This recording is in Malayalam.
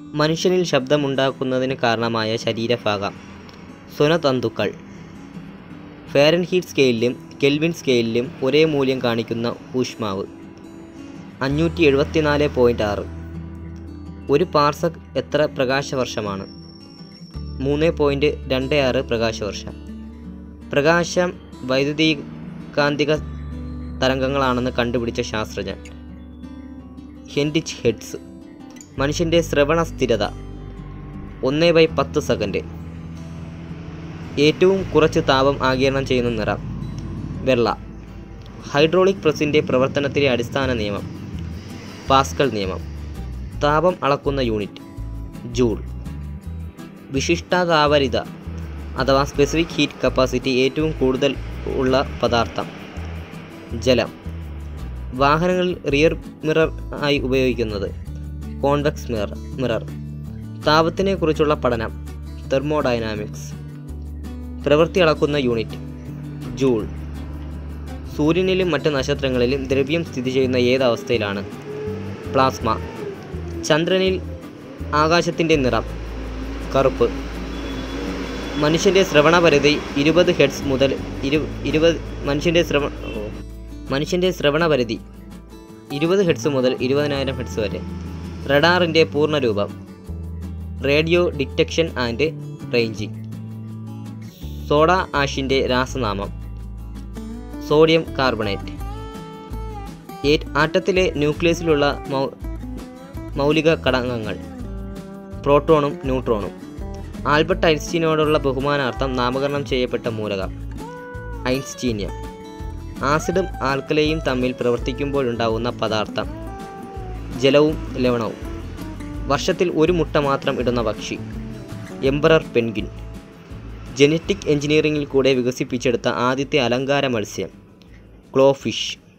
മനുഷ്യനിൽ ശബ്ദമുണ്ടാക്കുന്നതിന് കാരണമായ ശരീരഭാഗം സ്വനതന്തുക്കൾ ഫാരൻഹീറ്റ് സ്കെയിലിലും കെൽവിൻ സ്കെയിലിലും ഒരേ മൂല്യം കാണിക്കുന്ന ഊഷ്മാവ് അഞ്ഞൂറ്റി എഴുപത്തിനാല് പോയിൻറ്റ് ആറ് ഒരു പാർസക് എത്ര പ്രകാശവർഷമാണ് മൂന്ന് പോയിൻറ്റ് രണ്ട് ആറ് പ്രകാശവർഷം പ്രകാശം വൈദ്യുതീകാന്തിക തരംഗങ്ങളാണെന്ന് കണ്ടുപിടിച്ച ശാസ്ത്രജ്ഞൻ ഹെൻറിച്ച് ഹെഡ്സ് മനുഷ്യൻ്റെ ശ്രവണ സ്ഥിരത ഒന്ന് ബൈ പത്ത് സെക്കൻഡ് ഏറ്റവും കുറച്ച് താപം ആഗിരണം ചെയ്യുന്ന നിറം വെള്ള ഹൈഡ്രോളിക് പ്രസ്സിൻ്റെ പ്രവർത്തനത്തിലെ അടിസ്ഥാന നിയമം പാസ്കൽ നിയമം താപം അളക്കുന്ന യൂണിറ്റ് ജൂൾ വിശിഷ്ട താപരിത അഥവാ സ്പെസിഫിക് ഹീറ്റ് കപ്പാസിറ്റി ഏറ്റവും കൂടുതൽ ഉള്ള പദാർത്ഥം ജലം വാഹനങ്ങളിൽ റിയർ മിറർ ആയി ഉപയോഗിക്കുന്നത് കോൺവെക്സ് മിറർ മിറർ താപത്തിനെ കുറിച്ചുള്ള പഠനം തെർമോഡൈനാമിക്സ് പ്രവൃത്തി അളക്കുന്ന യൂണിറ്റ് ജൂൾ സൂര്യനിലും മറ്റ് നക്ഷത്രങ്ങളിലും ദ്രവ്യം സ്ഥിതി ചെയ്യുന്ന ഏത് അവസ്ഥയിലാണ് പ്ലാസ്മ ചന്ദ്രനിൽ ആകാശത്തിൻ്റെ നിറം കറുപ്പ് മനുഷ്യൻ്റെ ശ്രവണപരിധി ഇരുപത് ഹെഡ്സ് മുതൽ ഇരു ഇരുപത് മനുഷ്യൻ്റെ ശ്രവ ഓ. മനുഷ്യൻ്റെ ശ്രവണപരിധി ഇരുപത് ഹെഡ്സ് മുതൽ ഇരുപതിനായിരം ഹെഡ്സ് വരെ റഡാറിൻ്റെ പൂർണ്ണരൂപം radio detection and ranging soda ആഷിൻ്റെ രാസനാമം സോഡിയം കാർബണേറ്റ് ഏ- ആറ്റത്തിലെ ന്യൂക്ലിയസിലുള്ള മൗ മൗലിക ഘടകങ്ങൾ പ്രോട്ടോണും ന്യൂട്രോണും ആൽബർട്ട് ഐൻസ്റ്റീനോടുള്ള ബഹുമാനാർത്ഥം നാമകരണം ചെയ്യപ്പെട്ട മൂലകം ഐൻസ്റ്റീനിയം ആസിഡും ആൽക്കലയും തമ്മിൽ പ്രവർത്തിക്കുമ്പോഴുണ്ടാകുന്ന പദാർത്ഥം ജലവും ലവണവും വർഷത്തിൽ ഒരു മുട്ട മാത്രം ഇടുന്ന പക്ഷി എംബറർ പെൻഗിൻ ജനറ്റിക് എഞ്ചിനീയറിംഗിൽ കൂടെ വികസിപ്പിച്ചെടുത്ത ആദ്യത്തെ അലങ്കാര മത്സ്യം ക്ലോഫിഷ്